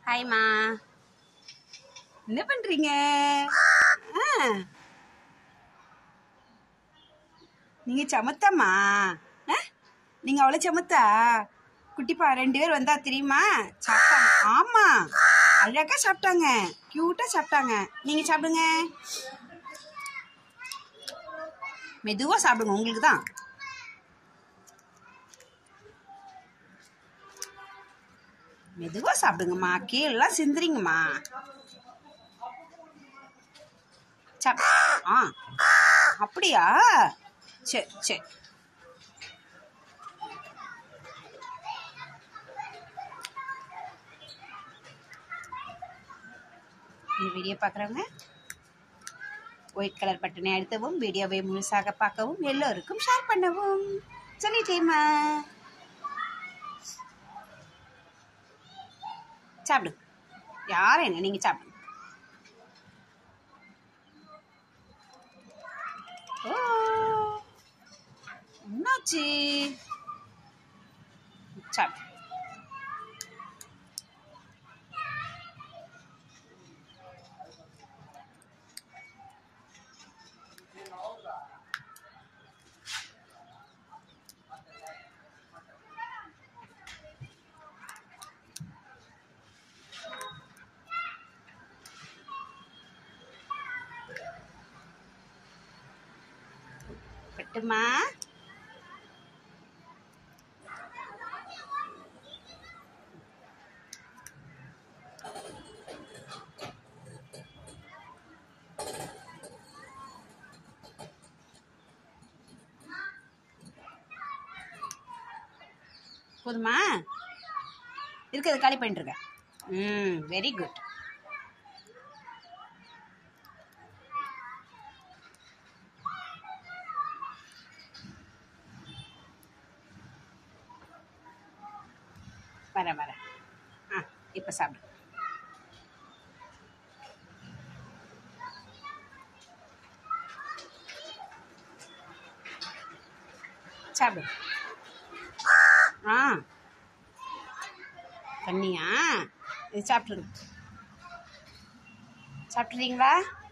ஹாய்மா என்ன பண்றீங்க ஆ. நீங்க சமத்தாம்மா ஆ? நீங்க அவ்வளவு சமத்தா குட்டிப்பா ரெண்டு பேர் வந்தா தெரியுமா சாப்பிட்டாங்க ஆமா அழகா சாப்பிட்டாங்க கியூட்டா சாப்பிட்டாங்க நீங்க சாப்பிடுங்க மெதுவா சாப்பிடுங்க உங்களுக்கு தான் மெதுவா சாப்பிடுங்கம்மா கீழெல்லாம் சிந்துறீங்கம்மா சாப் ஆ அப்படியா சரி சரி இந்த வீடியோ பார்க்குறவங்க ஒயிட் கலர் பட்டனை அழுத்தவும் வீடியோவை முழுசாக பார்க்கவும் எல்லோருக்கும் ஷேர் பண்ணவும் சொல்லிட்டேம்மா சாப்பிடுங்க யாரும் என்ன நீங்கள் சாப்பிடுங்க ஓ என்னாச்சு சாப்பிடு பட்டுமா போதுமா இருக்கிறத காலி பண்ணிட்டு இருக்க ம் வெரி குட் வரேன் வரேன் ஆ இப்போ சாப்பிடு சாப்பிடு ஆ தண்ணியா இது சாப்பிட்ருங்க சாப்பிட்றீங்களா